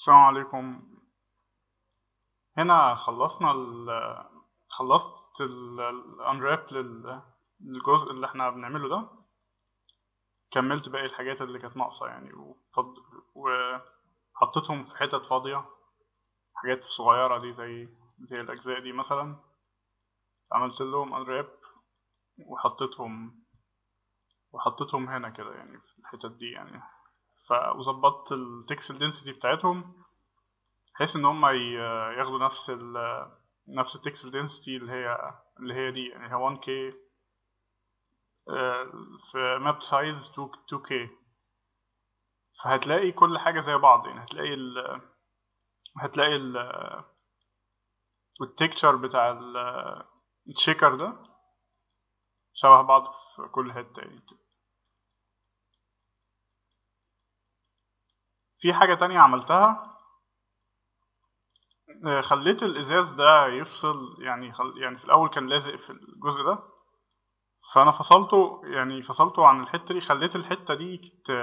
السلام عليكم هنا خلصنا ال خلصت الانراب للجزء اللي احنا بنعمله ده كملت باقي الحاجات اللي كانت ناقصة يعني وفض... وحطيتهم في حتت فاضية الحاجات الصغيرة دي زي زي الأجزاء دي مثلا عملت لهم انراب وحطيتهم وحطيتهم هنا كده يعني في الحتت دي يعني ف وظبطت التكسل دنسيتي بتاعتهم بحيث ان هم ياخدوا نفس ال نفس التكسل دنسيتي اللي هي اللي هي دي يعني هي 1K في ماب سايز 2K فهتلاقي كل حاجة زي بعض يعني هتلاقي ال هتلاقي ال التكتشر بتاع الشيكر ده شبه بعض في كل حتة يعني في حاجة تانية عملتها خليت الإزاز ده يفصل يعني خل... يعني في الأول كان لازق في الجزء ده فأنا فصلته يعني فصلته عن الحتة دي خليت الحتة دي ت...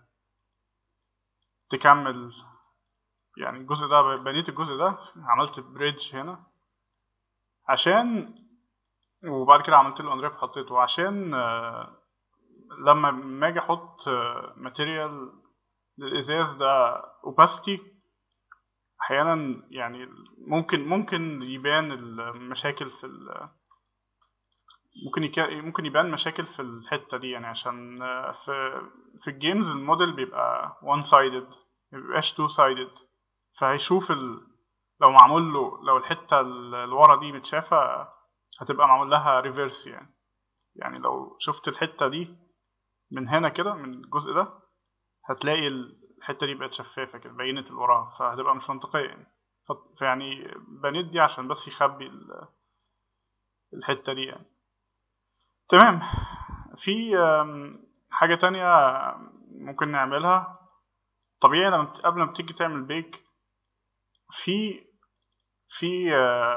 تكمل يعني الجزء ده بنيت الجزء ده عملت بريدج هنا عشان وبعد كده عملت له انريب حطيته عشان لما ما اجي احط ماتيريال للازاز ده opacity احيانا يعني ممكن ممكن يبان المشاكل في ال ممكن يكا ممكن يبان مشاكل في الحته دي يعني عشان في في الجيمز الموديل بيبقى one sided مبيبقاش two sided فهيشوف ال... لو معمول له لو الحته اللي ورا دي متشافه هتبقى معمول لها ريفيرس يعني يعني لو شفت الحته دي من هنا كده من الجزء ده هتلاقي الحته دي بقت شفافه كده بينت اللي وراها فهتبقى مش منطقيه يعني فيعني بنيت دي عشان بس يخبي الحته دي يعني تمام في حاجه تانية ممكن نعملها طبيعي لما قبل ما بتيجي تعمل بيك في في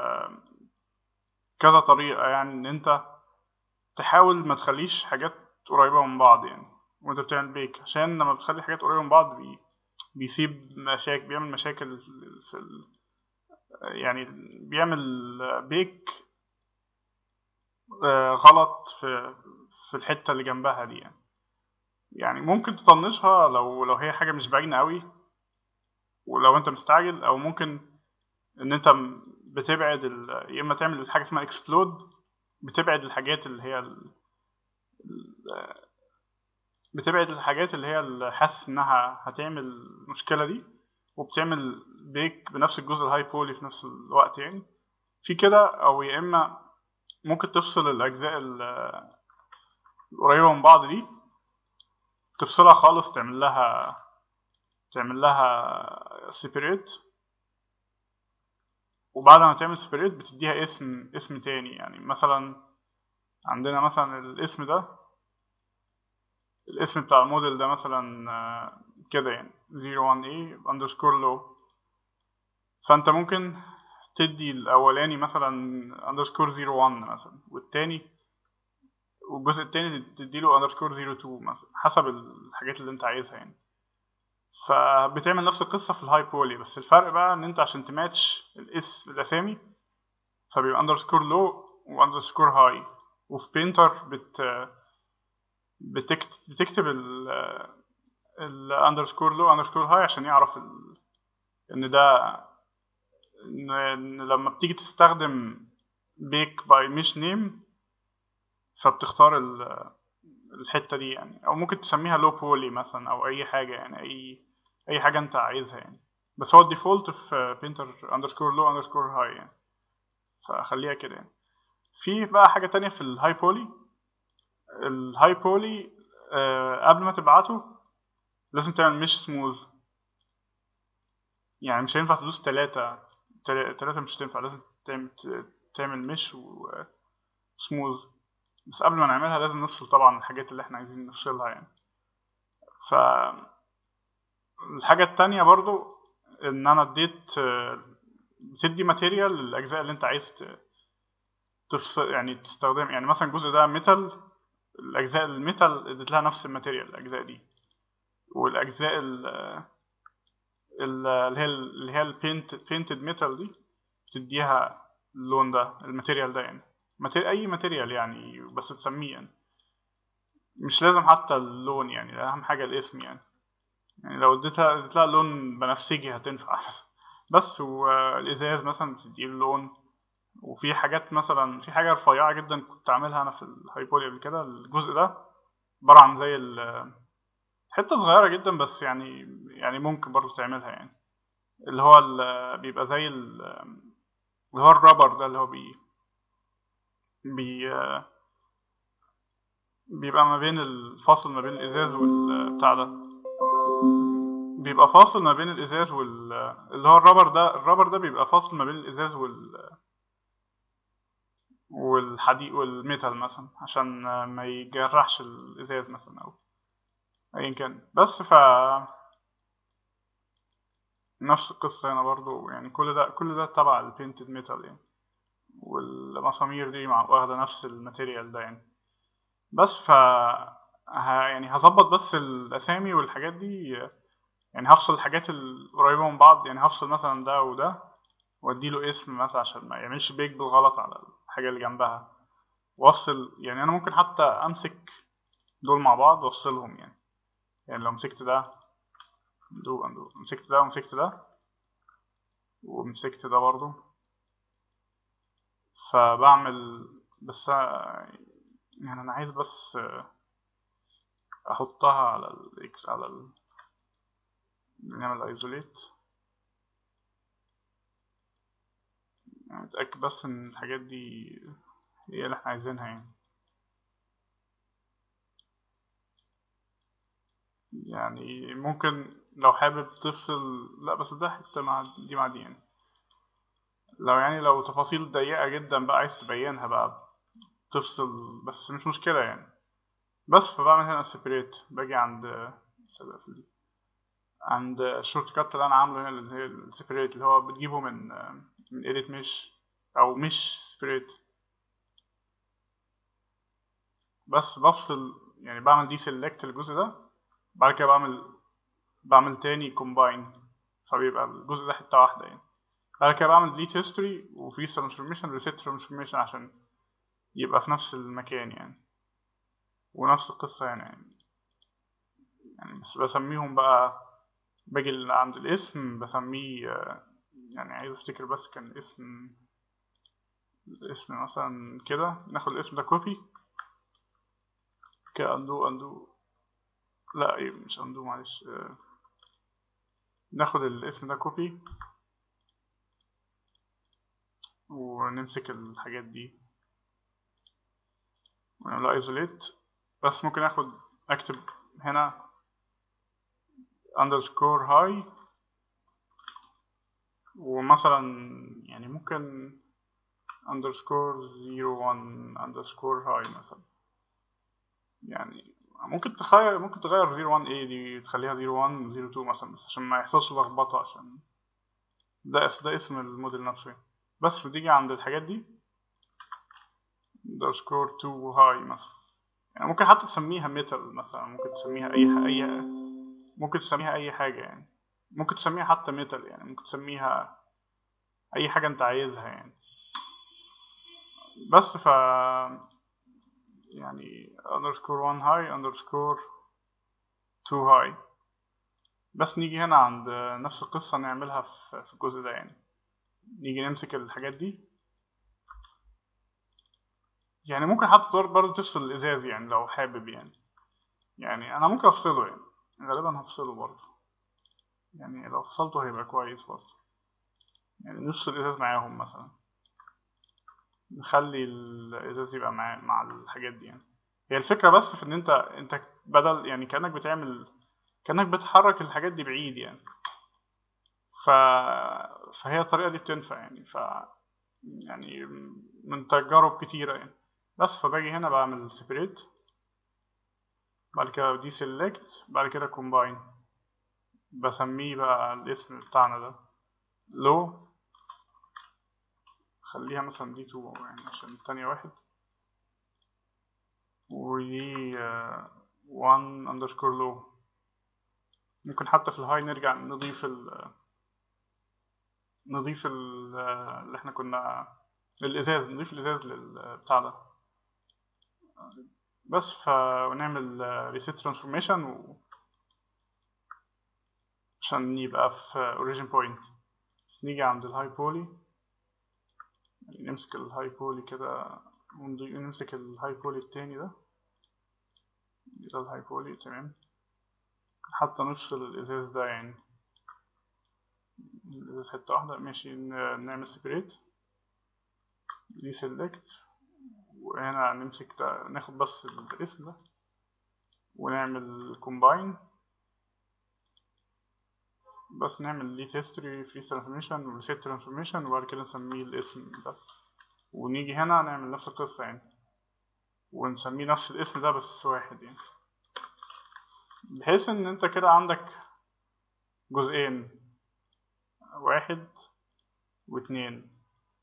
كذا طريقه يعني ان انت تحاول ما تخليش حاجات قريبه من بعض يعني وانت بتعمل بيك عشان لما بتخلي حاجات قريبه من بعض بي بيسيب مشاكل بيعمل مشاكل في ال... يعني بيعمل بيك غلط في في الحته اللي جنبها دي يعني يعني ممكن تطنشها لو لو هي حاجه مش باينه قوي ولو انت مستعجل او ممكن ان انت بتبعد ال... يا اما تعمل حاجه اسمها اكسبلود بتبعد الحاجات اللي هي ال... بتبعد الحاجات اللي هي اللي حاسس انها هتعمل المشكله دي وبتعمل بيك بنفس الجزء الهاي بولي في نفس الوقت يعني في كده او يا اما ممكن تفصل الاجزاء القريبه من بعض دي تفصلها خالص تعمل لها تعمل لها سيبريت وبعد ما تعمل سيبريت بتديها اسم اسم تاني يعني مثلا عندنا مثلا الاسم ده الاسم بتاع الموديل ده مثلا كده يعني 01A underscore low فانت ممكن تدي الاولاني مثلا underscore 01 مثلا والتاني والجزء التاني تديله underscore 02 مثلا حسب الحاجات اللي انت عايزها يعني فبتعمل نفس القصة في الهاي بولي بس الفرق بقى ان انت عشان تماتش الاسم الاسامي فبيبقى underscore low واندرسكور هاي وفي بينتر بت بتكت... بتكتب ال الاندرسكور لو اندرسكور هاي عشان يعرف ال... ان ده إن... ان لما بتيجي تستخدم بيك باي مش نيم فبتختار ال... الحته دي يعني او ممكن تسميها لو بولي مثلا او اي حاجه يعني اي اي حاجه انت عايزها يعني بس هو الديفولت في بينتر اندرسكور لو اندرسكور هاي يعني فخليها كده يعني في بقى حاجه تانية في الهاي بولي الهاي بولي آه قبل ما تبعته لازم تعمل مش سموز يعني مش هينفع تدوس تلاتة تلاتة مش هتنفع لازم تعمل تعمل مش وسموز بس قبل ما نعملها لازم نفصل طبعا الحاجات اللي احنا عايزين نفصلها يعني ف الحاجة التانية برضو ان انا اديت بتدي ماتيريال للاجزاء اللي انت عايز تفصل يعني تستخدم يعني مثلا الجزء ده ميتال الاجزاء الميتال اديت لها نفس الماتيريال الاجزاء دي والاجزاء ال- اللي هي اللي هي البينت بينتد ميتال دي بتديها اللون ده الماتيريال ده يعني ماتيريال اي ماتيريال يعني بس تسميه يعني مش لازم حتى اللون يعني اهم حاجه الاسم يعني يعني لو اديتها اديت لها لون بنفسجي هتنفع بس والازاز مثلا بتديه اللون وفي حاجات مثلا في حاجه رفيعه جدا كنت عاملها انا في الهايبولي قبل كده الجزء ده عباره عن زي ال حته صغيره جدا بس يعني يعني ممكن برضو تعملها يعني اللي هو ال- بيبقى زي ال- اللي هو الرابر ده اللي هو بي بي بيبقى ما بين الفاصل ما بين الازاز والبتاع ده بيبقى فاصل ما بين الازاز وال اللي هو الرابر ده الرابر ده بيبقى فاصل ما بين الازاز وال والحديد والميتال مثلا عشان ما يجرحش الازاز مثلا او ايا كان بس ف نفس القصة هنا برضو يعني كل ده كل ده تبع البينتد ميتال يعني والمسامير دي مع واخدة نفس الماتيريال ده يعني بس ف ه- يعني هظبط بس الأسامي والحاجات دي يعني هفصل الحاجات القريبة من بعض يعني هفصل مثلا ده وده واديله اسم مثلا عشان ما يعملش بيج بالغلط على الحاجة اللي جنبها وافصل يعني انا ممكن حتى امسك دول مع بعض وافصلهم يعني يعني لو مسكت ده اندو اندو مسكت ده ومسكت ده ومسكت ده برضو فبعمل بس يعني انا عايز بس احطها على الاكس على ال... نعمل ايزوليت يعني اتاكد بس ان الحاجات دي هي اللي احنا عايزينها يعني يعني ممكن لو حابب تفصل لا بس ده حتة مع دي مع دي يعني لو يعني لو تفاصيل ضيقة جدا بقى عايز تبينها بقى تفصل بس مش مشكلة يعني بس فبعمل هنا سيبريت باجي عند سبق دي عند الشورت كات اللي انا عامله هنا اللي هي السيبريت اللي هو بتجيبه من من edit مش او مش سيبريت بس بفصل يعني بعمل دي سيلكت الجزء ده بعد كده بعمل بعمل تاني كومباين فبيبقى الجزء ده حتة واحدة يعني بعد كده بعمل ديليت هيستوري وفي ترانسفورميشن ريسيت ترانسفورميشن عشان يبقى في نفس المكان يعني ونفس القصة يعني يعني, يعني بس بسميهم بقى باجي عند الاسم بسميه يعني عايز افتكر بس كان اسم الاسم مثلا كده ناخد الاسم ده كوبي كده اندو اندو لا ايه مش اندو معلش ناخد الاسم ده كوبي ونمسك الحاجات دي ونعملها ايزوليت بس ممكن اخد اكتب هنا underscore high ومثلا يعني ممكن underscore zero one underscore high مثلا يعني ممكن تغير ممكن تغير زيرو وان ايه دي تخليها زيرو وان زيرو تو مثلا بس عشان ما يحصلش لخبطة عشان ده اس ده اسم الموديل نفسه بس بتيجي عند الحاجات دي underscore تو هاي مثلا يعني ممكن حتى تسميها ميتال مثلا ممكن تسميها اي اي ممكن تسميها اي حاجة يعني ممكن تسميها حتى ميتال يعني ممكن تسميها اي حاجة انت عايزها يعني بس ف يعني underscore one high underscore two high بس نيجي هنا عند نفس القصة نعملها في الجزء ده يعني نيجي نمسك الحاجات دي يعني ممكن حتى برضه تفصل الإزاز يعني لو حابب يعني يعني أنا ممكن أفصله يعني غالبا هفصله برضه يعني لو فصلته هيبقى كويس برضه يعني نفصل الإزاز معاهم مثلا نخلي الازاز يبقى مع مع الحاجات دي يعني هي الفكره بس في ان انت انت بدل يعني كانك بتعمل كانك بتحرك الحاجات دي بعيد يعني ف فهي الطريقه دي بتنفع يعني ف يعني من تجارب كتيره يعني بس فباجي هنا بعمل سيبريت بعد كده دي سيلكت بعد كده كومباين بسميه بقى الاسم بتاعنا ده لو خليها مثلا دي تو يعني عشان التانية واحد ودي وان اندرسكور لو ممكن حتى في الهاي نرجع نضيف ال نضيف ال اللي احنا كنا الازاز نضيف الازاز للبتاع ده بس ف ونعمل ريسيت ترانسفورميشن و عشان يبقى في اوريجين بوينت بس نيجي عند الهاي بولي يعني نمسك الهاي بولي كده ونمسك الهاي بولي التاني ده ده الهاي بولي تمام حتى نفصل الازاز ده يعني الازاز حتة واحدة ماشي نعمل سيبريت دي سيلكت وهنا نمسك ده ناخد بس الاسم ده ونعمل كومباين بس نعمل ليت هيستوري فري ترانسفورميشن وريسيت ترانسفورميشن وبعد كده نسميه الاسم ده ونيجي هنا نعمل نفس القصة يعني ونسميه نفس الاسم ده بس واحد يعني بحيث ان انت كده عندك جزئين واحد واتنين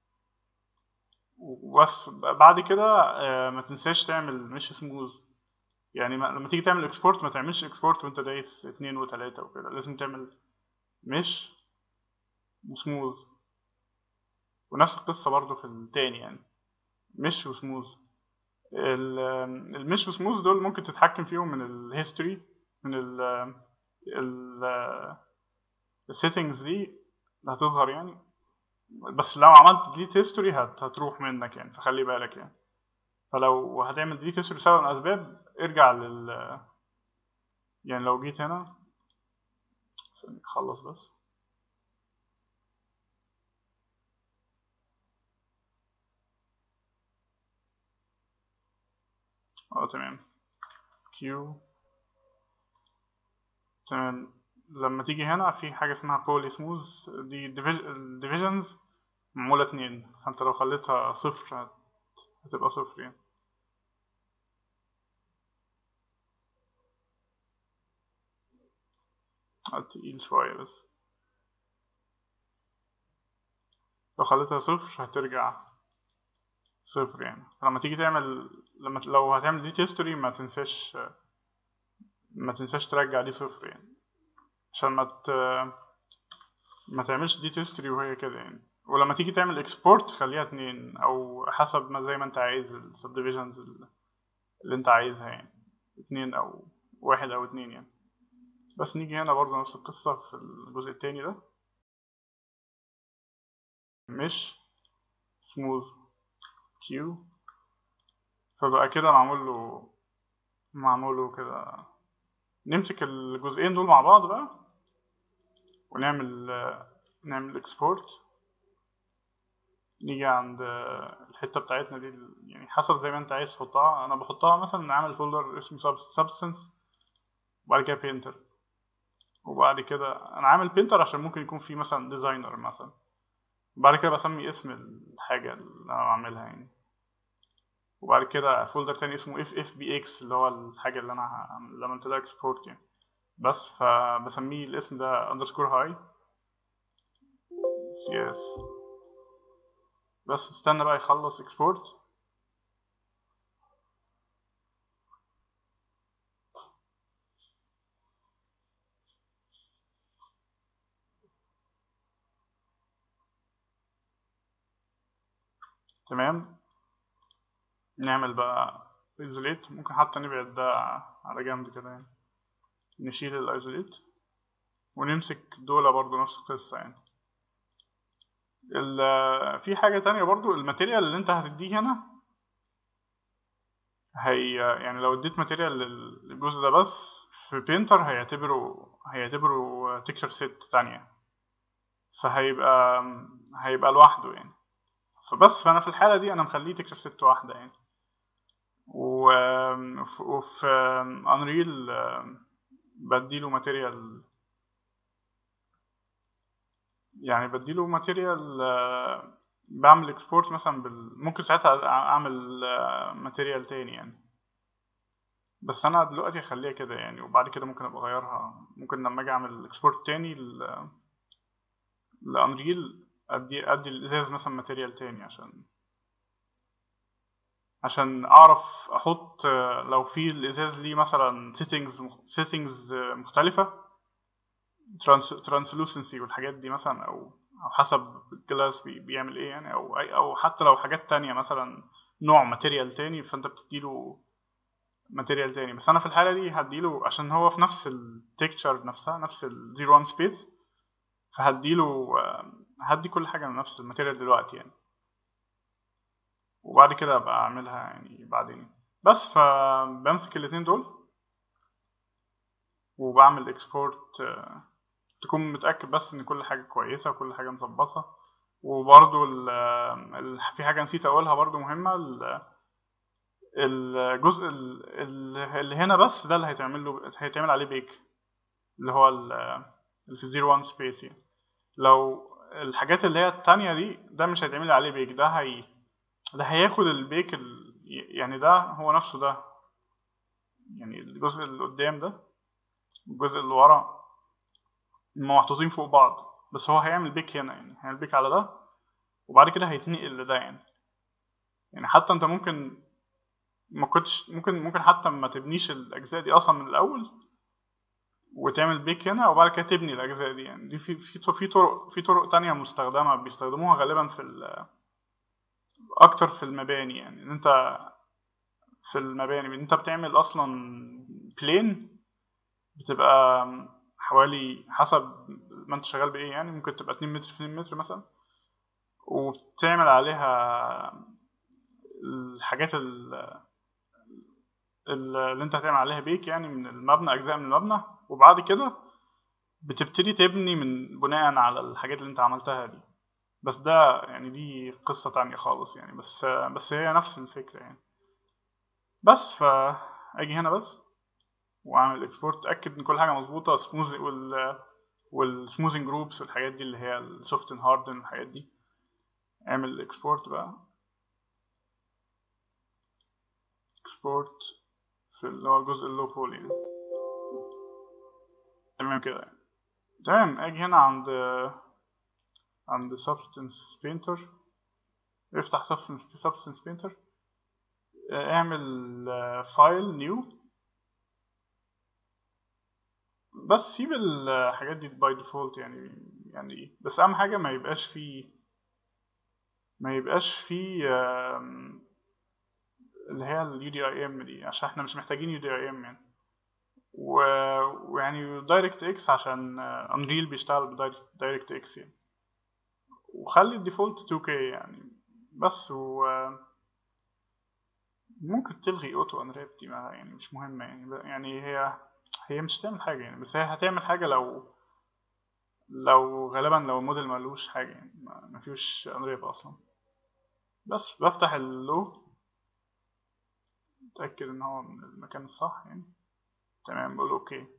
وبس بعد كده ما تنساش تعمل مش سموز يعني لما تيجي تعمل اكسبورت ما تعملش اكسبورت وانت دايس اتنين وتلاتة وكده لازم تعمل مش وسموز ونفس القصة برضو في التاني يعني مش وسموز المش وسموز دول ممكن تتحكم فيهم من الهيستوري من ال ال السيتنجز دي اللي هتظهر يعني بس لو عملت ديليت هيستوري هت هتروح منك يعني فخلي بالك يعني فلو هتعمل ديليت هيستوري لسبب من الاسباب ارجع لل يعني لو جيت هنا خلص بس اه تمام كيو تمام لما تيجي هنا في حاجة اسمها بولي سموز دي الديفيجنز معمولة اتنين فانت لو خليتها صفر هتبقى صفر يعني تقيل شوية بس لو خليتها صفر هترجع صفر يعني فلما تيجي تعمل لما لو هتعمل دي هيستوري ما تنساش ما تنساش ترجع دي صفر يعني عشان ما ت... ما تعملش دي هيستوري وهي كده يعني ولما تيجي تعمل اكسبورت خليها اتنين او حسب ما زي ما انت عايز السبديفيجنز اللي انت عايزها يعني اتنين او واحد او اتنين يعني بس نيجي هنا برضه نفس القصة في الجزء التاني ده مش سموث كيو فبقى كده معمول له معمول له كده نمسك الجزئين دول مع بعض بقى ونعمل نعمل اكسبورت نيجي عند الحتة بتاعتنا دي يعني حسب زي ما انت عايز تحطها انا بحطها مثلا عامل فولدر اسمه substance وبعد كده بينتر وبعد كده انا عامل بينتر عشان ممكن يكون في مثلا ديزاينر مثلا بعد كده بسمي اسم الحاجة اللي انا بعملها يعني وبعد كده فولدر تاني اسمه اف اف بي اكس اللي هو الحاجة اللي انا اللي عملت لها اكسبورت يعني بس فبسميه الاسم ده اندرسكور هاي سي اس بس استنى بقى يخلص اكسبورت تمام نعمل بقى ايزوليت ممكن حتى نبعد ده على جنب كده يعني نشيل الايزوليت ونمسك دول برضو نفس القصة يعني في حاجة تانية برضو الماتيريال اللي انت هتديه هنا هي يعني لو اديت ماتيريال للجزء ده بس في بينتر هيعتبره هيعتبره تكتشر سيت تانية فهيبقى هيبقى لوحده يعني فبس فانا في الحالة دي انا مخليه تكتشر سيت واحدة يعني وفي انريل بديله ماتيريال يعني بديله ماتيريال بعمل اكسبورت مثلا بال... ممكن ساعتها اعمل ماتيريال تاني يعني بس انا دلوقتي هخليها كده يعني وبعد كده ممكن ابقى اغيرها ممكن لما اجي اعمل اكسبورت تاني ل... لانريل ادي ادي الازاز مثلا ماتيريال تاني عشان عشان اعرف احط لو في الازاز ليه مثلا سيتنجز سيتنجز مختلفه ترانسلوسنسي والحاجات دي مثلا او او حسب الجلاس بي بيعمل ايه يعني او اي او حتى لو حاجات تانية مثلا نوع ماتيريال تاني فانت بتديله ماتيريال تاني بس انا في الحاله دي هديله عشان هو في نفس التكتشر نفسها نفس الزيرو وان سبيس فهديله هدي كل حاجه من نفس الماتيريال دلوقتي يعني وبعد كده ابقى اعملها يعني بعدين بس فبمسك الاتنين دول وبعمل اكسبورت تكون متأكد بس ان كل حاجة كويسة وكل حاجة مظبطة وبرضو ال ال في حاجة نسيت اقولها برضو مهمة ال الجزء ال- اللي هنا بس ده اللي هيتعمل له هيتعمل عليه بيك اللي هو ال- اللي في زيرو وان سبيس يعني لو الحاجات اللي هي التانية دي ده مش هيتعمل عليه بيك ده هي ده هياخد البيك ال... يعني ده هو نفسه ده يعني الجزء اللي قدام ده الجزء اللي ورا هما محطوطين فوق بعض بس هو هيعمل بيك هنا يعني هيعمل بيك على ده وبعد كده هيتنقل لده يعني يعني حتى انت ممكن ما كنتش ممكن ممكن حتى ما تبنيش الاجزاء دي اصلا من الاول وتعمل بيك هنا وبعد كده تبني الاجزاء دي يعني دي في في في طرق في طرق تانية مستخدمه بيستخدموها غالبا في ال- اكتر في المباني يعني ان انت في المباني ان انت بتعمل اصلا بلين بتبقى حوالي حسب ما انت شغال بايه يعني ممكن تبقى 2 متر في 2 متر مثلا وبتعمل عليها الحاجات ال- ال- اللي انت هتعمل عليها بيك يعني من المبنى اجزاء من المبنى وبعد كده بتبتدي تبني من بناء على الحاجات اللي انت عملتها دي بس ده يعني دي قصة تانية خالص يعني بس بس هي نفس الفكرة يعني بس فاجي هنا بس واعمل اكسبورت اتاكد ان كل حاجه مظبوطه سموز وال والسموزنج جروبس والحاجات دي اللي هي السوفت اند هاردن الحاجات دي اعمل اكسبورت بقى اكسبورت في اللي هو الجزء اللو بول يعني تمام كده يعني. تمام اجي هنا عند عند substance painter افتح substance substance painter اعمل فايل نيو بس سيب الحاجات دي باي ديفولت يعني يعني بس اهم حاجه ما يبقاش فيه ما يبقاش فيه آم، اللي هي اليو دي اي ام دي عشان احنا مش محتاجين يو دي اي ام يعني و... ويعني دايركت اكس عشان انريل بيشتغل بدايركت اكس يعني وخلي الديفولت 2K يعني بس و ممكن تلغي اوتو انراب دي ما يعني مش مهمه يعني يعني هي هي مش هتعمل حاجه يعني بس هي هتعمل حاجه لو لو غالبا لو الموديل ملوش حاجه يعني ما ما فيهوش انراب اصلا بس بفتح اللو اتاكد ان هو من المكان الصح يعني تمام بقول اوكي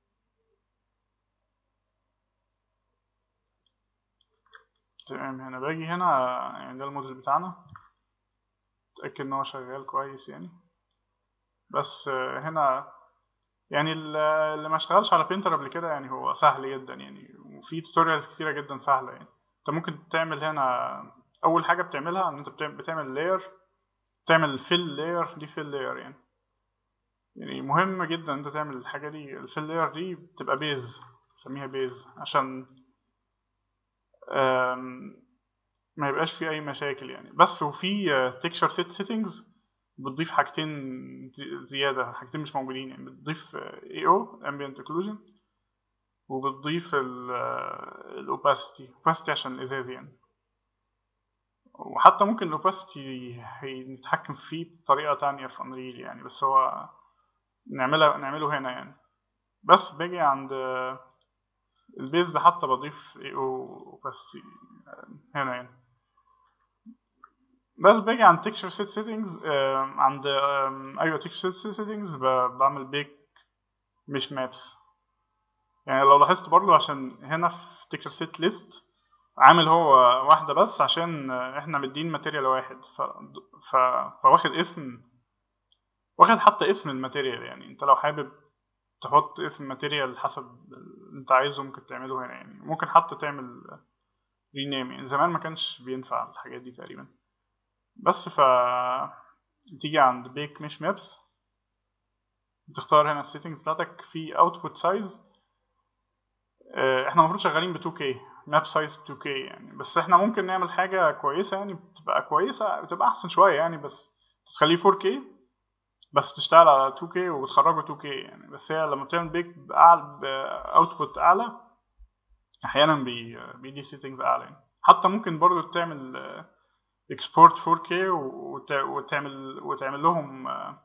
تمام هنا باجي هنا يعني ده الموديل بتاعنا اتاكد ان هو شغال كويس يعني بس آه، هنا يعني ال- اللي ما اشتغلش على بينتر قبل كده يعني هو سهل جدا يعني وفي توتوريالز كتيرة جدا سهلة يعني انت ممكن تعمل هنا اول حاجة بتعملها ان انت بتعمل, بتعمل لاير تعمل فيل لاير دي فيل لاير يعني يعني مهم جدا ان انت تعمل الحاجة دي الفيل لاير دي بتبقى بيز نسميها بيز عشان آم، ما يبقاش في اي مشاكل يعني بس وفي تكشر سيت سيتنجز بتضيف حاجتين زي- زيادة حاجتين مش موجودين يعني بتضيف اي او ambient occlusion وبتضيف الاوباسيتي opacity عشان الازاز يعني وحتى ممكن الاوباسيتي نتحكم فيه بطريقة تانية في انريل يعني بس هو نعملها نعمله هنا يعني بس باجي عند البيز ده حتى بضيف اي او opacity هنا يعني بس باجي عند texture set settings آم، عند آم، ايوه texture set settings ب- بعمل بيك مش مابس يعني لو لاحظت برضو عشان هنا في texture set list عامل هو واحدة بس عشان احنا مدين ماتيريال واحد ف... ف... فواخد اسم واخد حتى اسم الماتيريال يعني انت لو حابب تحط اسم ماتيريال حسب اللي انت عايزه ممكن تعمله هنا يعني ممكن حتى تعمل رينيم يعني زمان ما كانش بينفع الحاجات دي تقريبا بس ف تيجي عند بيك مش مابس تختار هنا السيتنجز بتاعتك في اوتبوت سايز آه، احنا المفروض شغالين ب 2K ماب سايز 2K يعني بس احنا ممكن نعمل حاجة كويسة يعني بتبقى كويسة بتبقى أحسن شوية يعني بس تخليه 4K بس تشتغل على 2K وتخرجه 2K يعني بس هي لما بتعمل بيك بأعلى بأوتبوت أعلى أحيانا بي بيدي سيتنجز أعلى يعني حتى ممكن برضو تعمل اكسبورت 4K وت- وتعمل وتعمل لهم آه،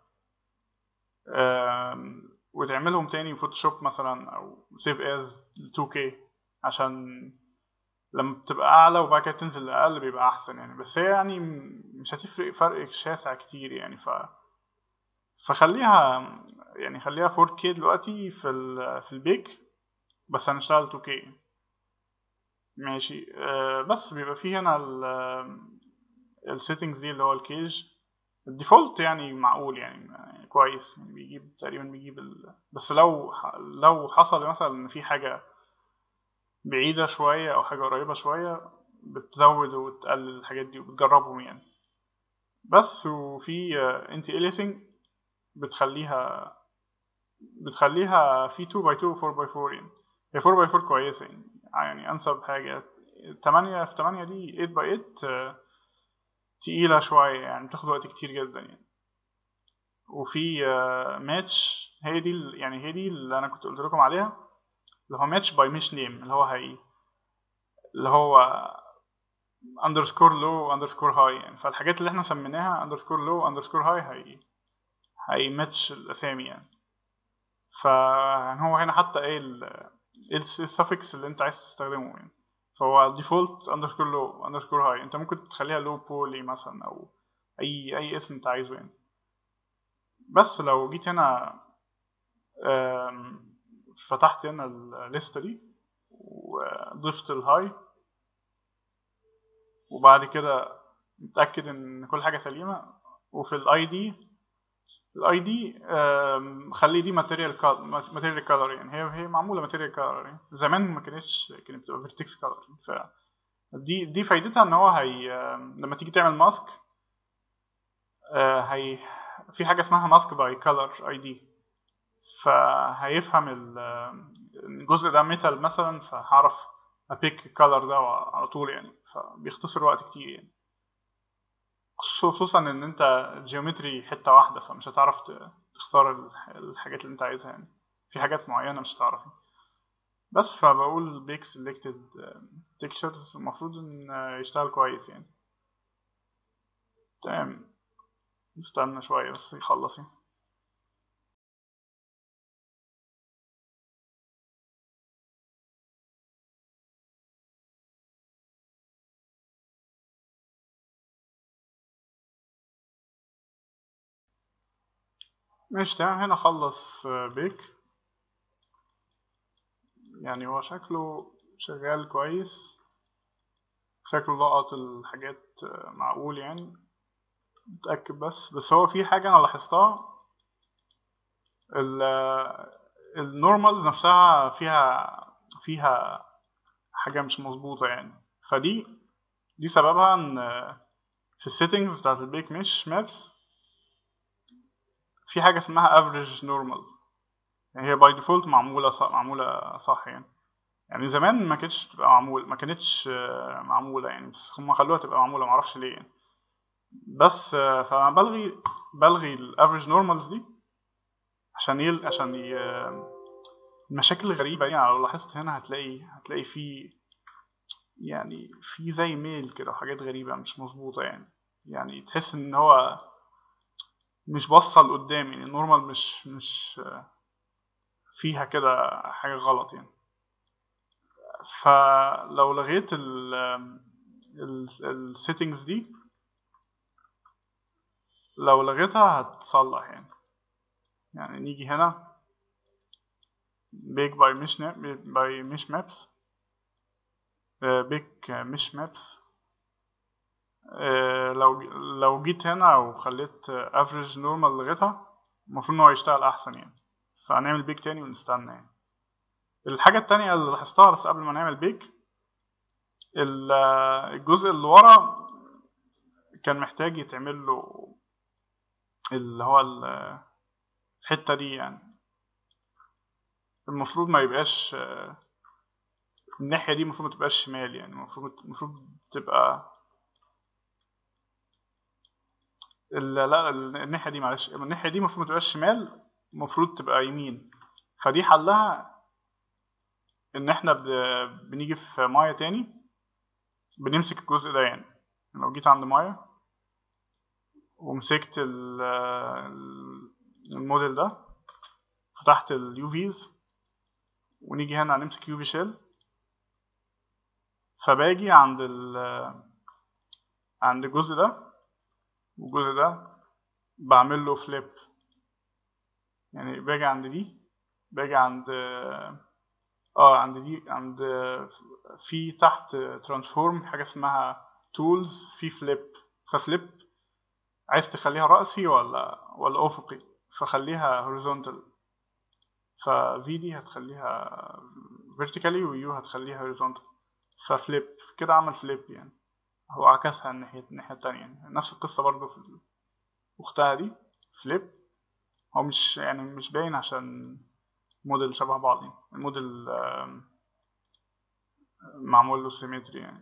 آم، وتعملهم تاني فوتوشوب مثلا او سيف از 2K عشان لما بتبقى اعلى وبعد كده تنزل اقل بيبقى احسن يعني بس هي يعني م- مش هتفرق فرق شاسع كتير يعني ف فخليها يعني خليها 4K دلوقتي في ال في البيك بس هنشتغل 2K ماشي آه، بس بيبقى فيه هنا السيتنجز دي اللي هو الكيج الديفولت يعني معقول يعني يعني كويس يعني بيجيب تقريبا بيجيب ال... بس لو لو حصل مثلا ان في حاجة بعيدة شوية او حاجة قريبة شوية بتزود وتقلل الحاجات دي وبتجربهم يعني بس وفي انتي اليسنج بتخليها بتخليها في 2 باي 2 و 4 باي 4 يعني هي 4 باي 4 كويسة يعني يعني انسب حاجة 8 في 8 دي 8 باي 8 آه، تقيلة شوية يعني بتاخد وقت كتير جدا يعني وفي ماتش هي دي ال- يعني هي دي اللي انا كنت قلت لكم عليها اللي هو ماتش باي مش نيم اللي هو هي اللي هو اندرسكور لو اندرسكور هاي يعني فالحاجات اللي احنا سميناها اندرسكور لو اندرسكور هاي هي هي ماتش الاسامي يعني فيعني هو هنا حتى ايه ال ايه السفكس اللي انت عايز تستخدمه يعني فهو ديفولت اندرسكور لو اندرسكور هاي انت ممكن تخليها لو بولي مثلا او اي اي اسم انت عايزه يعني بس لو جيت هنا آم، فتحت هنا الليستة دي وضفت الهاي وبعد كده متأكد ان كل حاجة سليمة وفي الاي دي الاي دي خلي دي ماتيريال ماتيريال كولر يعني هي هي معمولة ماتيريال كولر يعني زمان ما كانتش كانت بتبقى فيرتكس كولر ف دي دي فايدتها ان هو هي آم، لما تيجي تعمل ماسك هي في حاجة اسمها ماسك باي كولر اي دي فهيفهم ال- الجزء ده ميتال مثلا فهعرف ابيك الكالر ده على طول يعني فبيختصر وقت كتير يعني خصوصا ان انت جيومتري حتة واحدة فمش هتعرف ت- تختار الح- الحاجات اللي انت عايزها يعني في حاجات معينة مش هتعرف بس فبقول بيك سيلكتد تكتشرز المفروض ان يشتغل كويس يعني تمام نستنى شوية بس يخلص يعني ماشي تمام هنا خلص آه، بيك يعني هو شكله شغال كويس شكله لقط الحاجات آه، معقول يعني متأكد بس بس هو في حاجة أنا لاحظتها ال النورمالز نفسها فيها فيها حاجة مش مظبوطة يعني فدي دي سببها ان في السيتنجز بتاعت البيك مش مابس في حاجة اسمها average normal يعني هي باي ديفولت معمولة صح معمولة صح يعني يعني زمان ما كانتش تبقى معمول ما كانتش آه، معمولة يعني بس هم خلوها تبقى معمولة معرفش ليه يعني بس آه، فانا بلغي بلغي الافريج نورمالز دي عشان يل... عشان ي... المشاكل الغريبة يعني لو لاحظت هنا هتلاقي هتلاقي في يعني في زي ميل كده وحاجات غريبة مش مظبوطة يعني يعني تحس ان هو مش بصل قدام يعني النورمال مش مش آه، فيها كده حاجة غلط يعني فلو لغيت ال السيتنجز دي لو لغيتها هتصلح يعني يعني نيجي هنا بيك باي مش باي مش مابس بيك مش مابس لو لو جيت هنا وخليت افريج نورمال لغيتها المفروض ان هو يشتغل احسن يعني فهنعمل بيك تاني ونستنى يعني الحاجة التانية اللي لاحظتها بس قبل ما نعمل بيك ال- الجزء اللي ورا كان محتاج يتعمل له اللي هو ال- الحتة دي يعني المفروض ما يبقاش الناحية دي المفروض متبقاش شمال يعني المفروض المفروض تبقى ال- لا ال- الناحية دي معلش الناحية دي المفروض متبقاش شمال المفروض تبقى يمين فدي حلها ان احنا ب- بنيجي في مايه تاني بنمسك الجزء ده يعني لو جيت عند مايه ومسكت ال- ال- الموديل ده فتحت اليو فيز ونيجي هنا نمسك يو في شيل فباجي عند ال عند الجزء ده والجزء ده بعمل له فليب يعني باجي عند دي باجي عند اه عند دي عند في تحت ترانسفورم حاجه اسمها تولز في فليب ففليب عايز تخليها رأسي ولا ولا أفقي فخليها هوريزونتال ففي دي هتخليها فيرتيكالي ويو هتخليها هوريزونتال ففليب كده عمل فليب يعني هو عكسها الناحية الناحية التانية يعني نفس القصة برضو في ال- أختها دي فليب هو مش يعني مش باين عشان موديل شبه بعض يعني الموديل آم، معمول له سيمتري يعني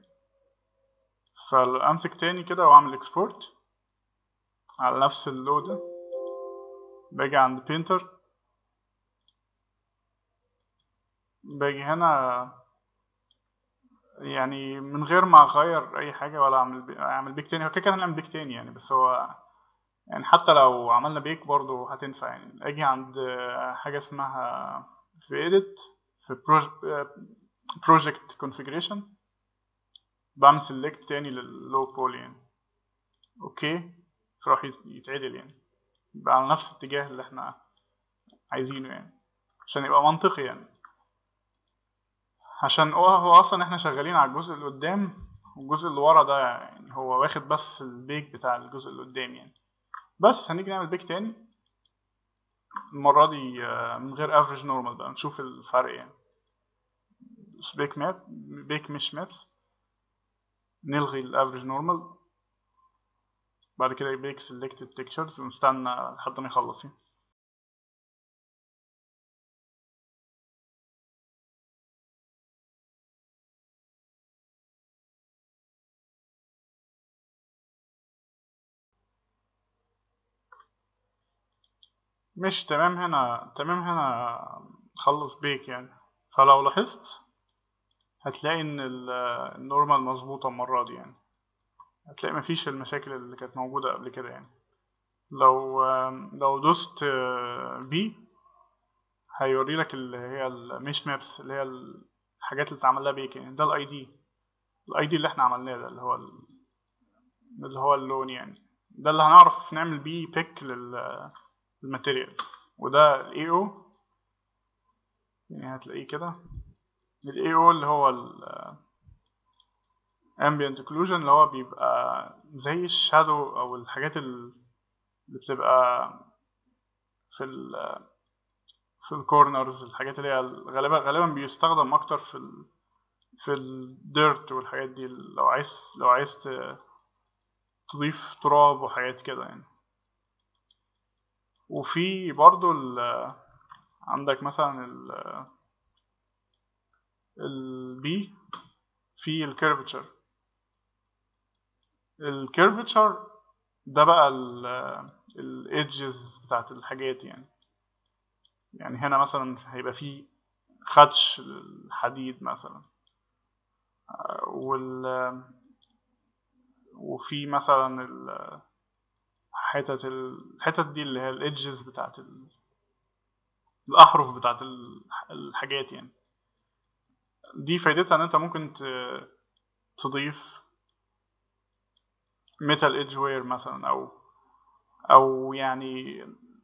فامسك تاني كده واعمل اكسبورت على نفس اللود ده باجي عند بينتر باجي هنا يعني من غير ما اغير اي حاجه ولا اعمل بي... اعمل بيك تاني هو كده كده هنعمل بيك تاني يعني بس هو يعني حتى لو عملنا بيك برضه هتنفع يعني اجي عند حاجه اسمها في edit في project configuration بعمل select تاني لللو بول يعني اوكي فراح يت- يتعدل يعني يبقى على نفس الاتجاه اللي احنا عايزينه يعني عشان يبقى منطقي يعني عشان هو هو اصلا احنا شغالين على الجزء اللي قدام والجزء اللي ورا ده يعني هو واخد بس البيك بتاع الجزء اللي قدام يعني بس هنيجي نعمل بيك تاني المرة دي آه، من غير افريج نورمال بقى نشوف الفرق يعني بيك ماب بيك مش مابس نلغي الافريج نورمال بعد كده بيك سيلكتد بيكتشرز ونستنى لحد ما يخلص يعني مش تمام هنا تمام هنا خلص بيك يعني فلو لاحظت هتلاقي ان ال- النورمال مظبوطة المرة دي يعني هتلاقي مفيش المشاكل اللي كانت موجودة قبل كده يعني لو لو دوست بي هيوري لك اللي هي الميش مابس اللي هي الحاجات اللي اتعمل لها بيك يعني ده الاي دي الاي دي اللي احنا عملناه ده اللي هو ال- اللي هو اللون يعني ده اللي هنعرف نعمل بيه بيك للماتيريال وده الاي او يعني هتلاقيه كده الاي او اللي هو ال ambient occlusion اللي هو بيبقى زي الشادو او الحاجات ال- اللي بتبقى في ال في الكورنرز الحاجات اللي هي غالبا غالبا بيستخدم اكتر في ال في الديرت والحاجات دي لو عايز لو عايز ت- تضيف تراب وحاجات كده يعني وفي برضو ال عندك مثلا ال البي في الكيرفتشر الكيرفتشر ده بقى الايدجز بتاعت الحاجات يعني يعني هنا مثلا هيبقى فيه خدش الحديد مثلا آه، وال وفي مثلا ال- حتت الحتت دي اللي هي الايدجز بتاعت ال- الاحرف بتاعت ال- الحاجات يعني دي فايدتها ان انت ممكن ت- تضيف ميتال ايدج وير مثلا او او يعني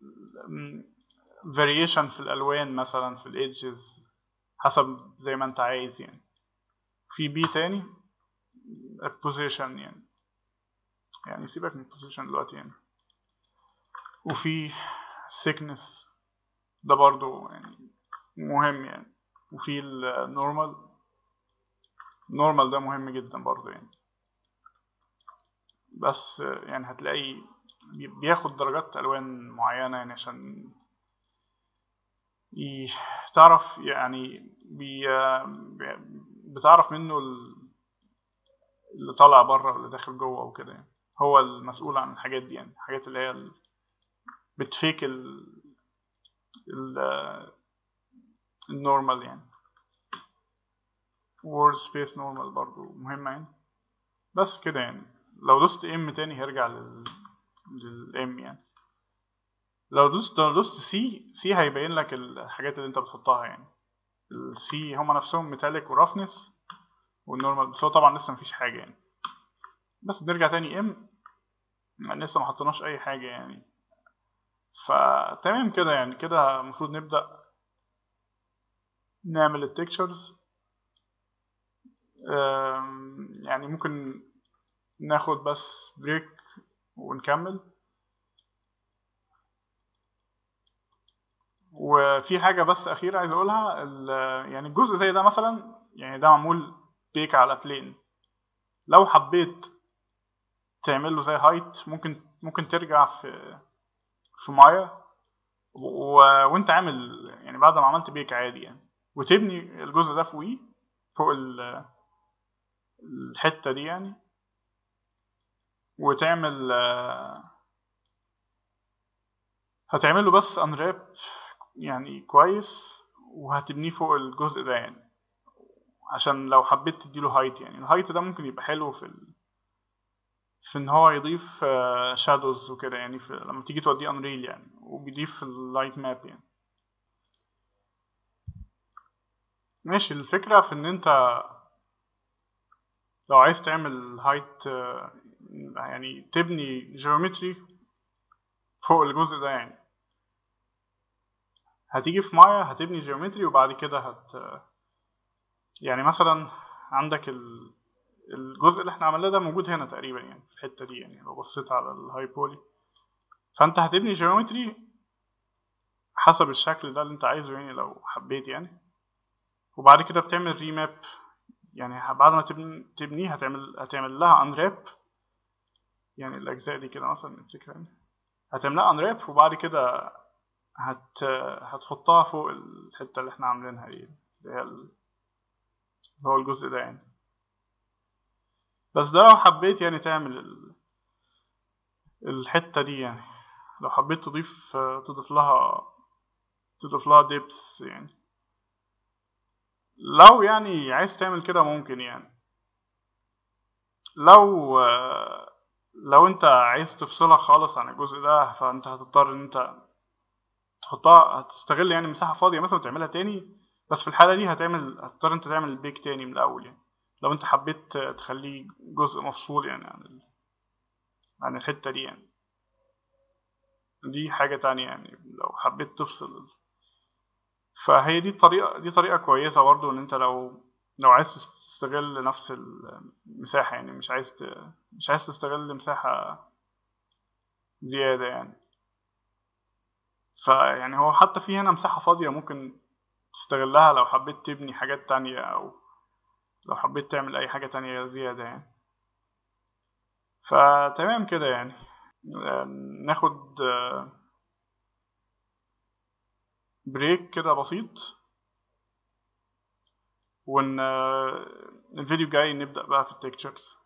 فاريشن في الالوان مثلا في الايدجز حسب زي ما انت عايز يعني في بي تاني بوزيشن يعني يعني سيبك من البوزيشن دلوقتي يعني وفي thickness ده برضو يعني مهم يعني وفي النورمال النورمال ده مهم جدا برضو يعني بس يعني هتلاقي بي- بياخد درجات الوان معينه يعني عشان ي- تعرف يعني بي بتعرف منه ال- اللي طالع بره واللي داخل جوه وكده يعني هو المسؤول عن الحاجات دي يعني الحاجات اللي هي ال- بتفيك ال ال النورمال يعني وورد سبيس نورمال برضو مهمة يعني بس كده يعني لو دوست ام تاني هيرجع لل للام يعني لو دوست لو دوست سي سي هيبين لك الحاجات اللي انت بتحطها يعني السي هما نفسهم ميتاليك ورفنس والنورمال بس هو طبعا لسه مفيش حاجة يعني بس نرجع تاني ام لسه ما حطيناش اي حاجة يعني فتمام كده يعني كده المفروض نبدأ نعمل التكتشرز يعني ممكن ناخد بس بريك ونكمل وفي حاجة بس أخيرة عايز أقولها ال- يعني الجزء زي ده مثلا يعني ده معمول بيك على بلين لو حبيت تعمل له زي هايت ممكن ممكن ترجع في في مايا و... وانت عامل يعني بعد ما عملت بيك عادي يعني وتبني الجزء ده فوقيه فوق ال... الحتة دي يعني وتعمل آه، هتعمل له بس انراب يعني كويس وهتبنيه فوق الجزء ده يعني عشان لو حبيت تديله هايت يعني الهايت ده ممكن يبقى حلو في ال... في ان هو يضيف شادوز وكده يعني في لما تيجي توديه انريل يعني وبيضيف اللايت ماب يعني ماشي الفكرة في ان انت لو عايز تعمل هايت يعني تبني جيومتري فوق الجزء ده يعني هتيجي في مايا هتبني جيومتري وبعد كده هت يعني مثلا عندك ال... الجزء اللي احنا عملناه ده موجود هنا تقريبا يعني في الحتة دي يعني لو بصيت على الهايبولي فانت هتبني جيومتري حسب الشكل ده اللي انت عايزه يعني لو حبيت يعني وبعد كده بتعمل ريماب يعني بعد ما تبني تبنيه هتعمل هتعمل لها انراب يعني الاجزاء دي كده مثلا نمسكها يعني هتعملها انراب وبعد كده هت هتحطها فوق الحتة اللي احنا عاملينها دي اللي هي ال- اللي هو الجزء ده يعني بس ده لو حبيت يعني تعمل ال... الحتة دي يعني لو حبيت تضيف تضيف لها تضيف لها ديبس يعني لو يعني عايز تعمل كده ممكن يعني لو لو انت عايز تفصلها خالص عن الجزء ده فانت هتضطر ان انت تحطها هتستغل يعني مساحة فاضية مثلا وتعملها تاني بس في الحالة دي هتعمل هتضطر انت تعمل البيك تاني من الأول يعني لو انت حبيت تخليه جزء مفصول يعني عن ال... عن الحتة دي يعني دي حاجة تانية يعني لو حبيت تفصل فهي دي الطريقة دي طريقة كويسة برضو ان انت لو لو عايز تستغل نفس المساحة يعني مش عايز ت... مش عايز تستغل مساحة زيادة يعني فيعني هو حتى في هنا مساحة فاضية ممكن تستغلها لو حبيت تبني حاجات تانية أو لو حبيت تعمل أي حاجة تانية زيادة يعني فتمام كده يعني ناخد بريك كده بسيط وان الفيديو الجاي نبدأ بقى في التكتشرز